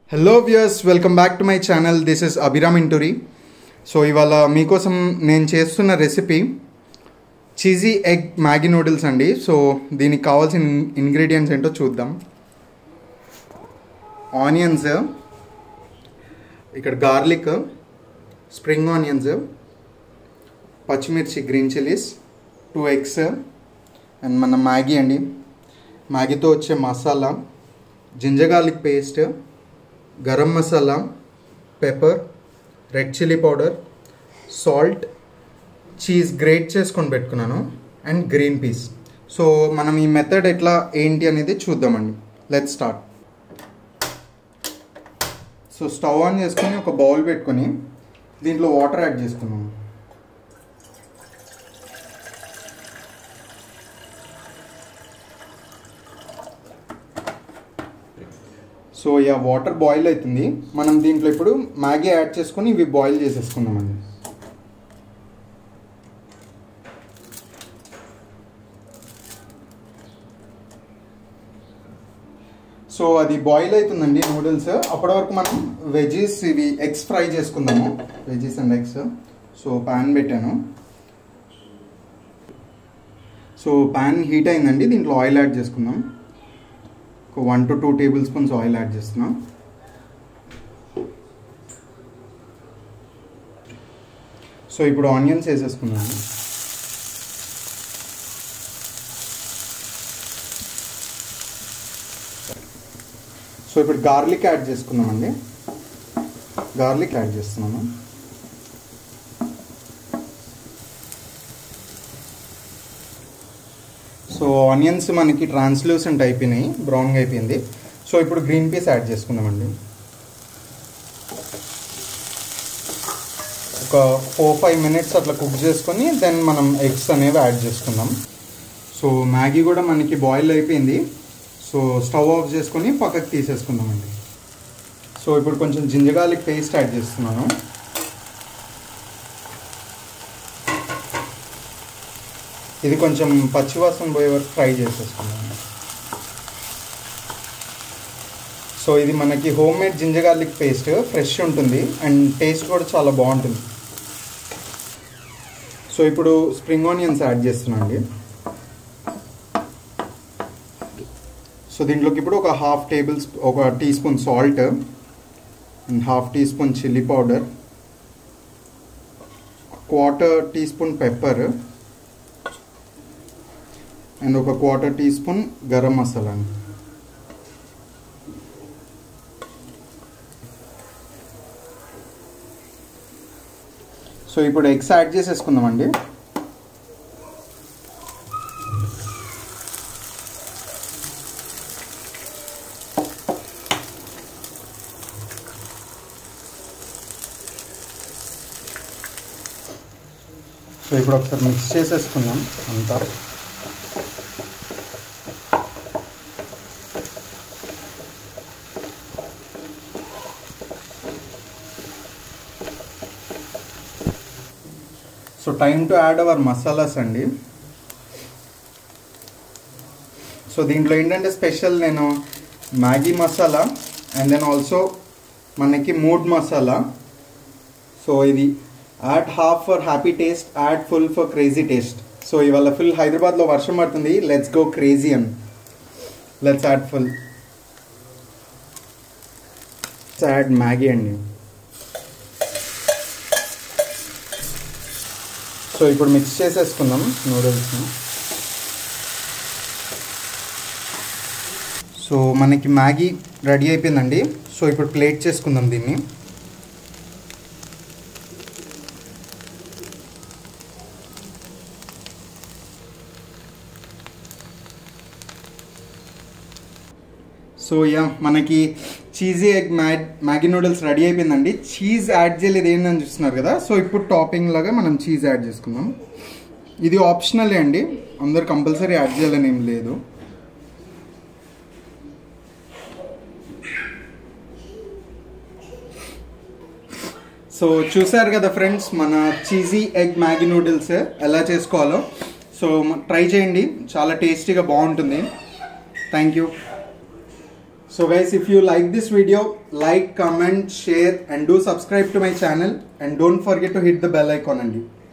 hello viewers welcome back to my channel this is Abhiram Inturi so ఇవాళ మీకోసం నేను చేస్తున్న recipe cheesy egg Maggi noodles అండి సో దీనికి కావాల్సిన ఇంగ్రీడియంట్స్ ఏంటో చూద్దాం ఆనియన్స్ ఇక్కడ గార్లిక్ స్ప్రింగ్ ఆనియన్స్ పచ్చిమిర్చి green chillies two eggs and మన మ్యాగీ అండి మ్యాగీతో వచ్చే masala ginger garlic paste garam masala pepper red chilli powder salt cheese grate చేసుకొని పెట్టుకున్నాను అండ్ గ్రీన్ పీస్ సో మనం ఈ మెథడ్ ఎట్లా ఏంటి అనేది చూద్దామండి let start so stove on చేసుకొని ఒక బౌల్ పెట్టుకొని దీంట్లో వాటర్ యాడ్ చేసుకున్నాము సో ఇక వాటర్ బాయిల్ అవుతుంది మనం దీంట్లో ఇప్పుడు మ్యాగీ యాడ్ చేసుకొని ఇవి బాయిల్ చేసేసుకుందామండి సో అది బాయిల్ అవుతుందండి నూడిల్స్ అప్పటి వరకు మనం వెజీస్ ఇవి ఎగ్స్ ఫ్రై చేసుకుందాము veggies and eggs so pan పెట్టాను సో ప్యాన్ హీట్ అయిందండి దీంట్లో ఆయిల్ యాడ్ చేసుకుందాం ఒక one to two tablespoons oil add చేస్తున్నాం సో ఇప్పుడు ఆనియన్స్ వేసేసుకున్నాము సో ఇప్పుడు గార్లిక్ యాడ్ చేసుకుందామండి గార్లిక్ యాడ్ చేస్తున్నాము సో ఆనియన్స్ మనకి ట్రాన్స్లూసెంట్ అయిపోయినాయి బ్రౌన్గా అయిపోయింది సో ఇప్పుడు గ్రీన్ పీస్ యాడ్ చేసుకుందామండి ఒక ఫోర్ ఫైవ్ మినిట్స్ అట్లా కుక్ చేసుకొని దెన్ మనం ఎగ్స్ అనేవి యాడ్ చేసుకుందాం సో మ్యాగీ కూడా మనకి బాయిల్ అయిపోయింది సో స్టవ్ ఆఫ్ చేసుకొని పక్కకు తీసేసుకుందామండి సో ఇప్పుడు కొంచెం జింజగాలిక్ పేస్ట్ యాడ్ చేస్తున్నాను ఇది కొంచెం పచ్చివాసన పోయే వరకు ఫ్రై చేసేసుకున్నాను సో ఇది మనకి homemade ginger garlic paste fresh ఉంటుంది అండ్ టేస్ట్ కూడా చాలా బాగుంటుంది సో ఇప్పుడు స్ప్రింగ్ ఆనియన్స్ యాడ్ చేస్తున్నాండి సో దీంట్లోకి ఇప్పుడు ఒక హాఫ్ టేబుల్ ఒక teaspoon salt and half teaspoon chilli powder quarter teaspoon pepper and ఒక quarter teaspoon garam masala so ఇప్పుడు ఎగ్స్ యాడ్ చేసేసుకుందామండి సో ఇప్పుడు ఒకసారి మిక్స్ చేసేసుకుందాం అంతా so time to add our masalas అండి సో దీంట్లో ఏంటంటే స్పెషల్ నేను Maggi masala and then also మనకి మూడ్ మసాలా సో ఇది add half for happy taste add full for crazy taste so ఇవాళ ఫుల్ హైదరాబాద్లో వర్షం పడుతుంది లెట్స్ గో క్రేజీ అని let's add full add Maggi అండి సో ఇప్పుడు మిక్స్ చేసేసుకుందాం నూడిల్స్ని సో మనకి మ్యాగీ రెడీ అయిపోయిందండి సో ఇప్పుడు ప్లేట్ చేసుకుందాం దీన్ని సో యా మనకి cheesy egg Maggi Maggi noodles ready అయిపోయిందండి చీజ్ యాడ్ చేయలేదు ఏంటని చూస్తున్నారు కదా సో ఇప్పుడు టాపింగ్ లాగా మనం చీజ్ యాడ్ చేసుకుందాం ఇది ఆప్షనలే అండి అందరు కంపల్సరీ యాడ్ చేయాలని ఏం లేదు సో చూసారు కదా ఫ్రెండ్స్ మన చీజీ ఎగ్ మ్యాగీ నూడిల్స్ ఎలా చేసుకోవాలో సో ట్రై చేయండి చాలా టేస్టీగా బాగుంటుంది thank you so guys if you like this video like comment share and do subscribe to my channel and don't forget to hit the bell icon అండి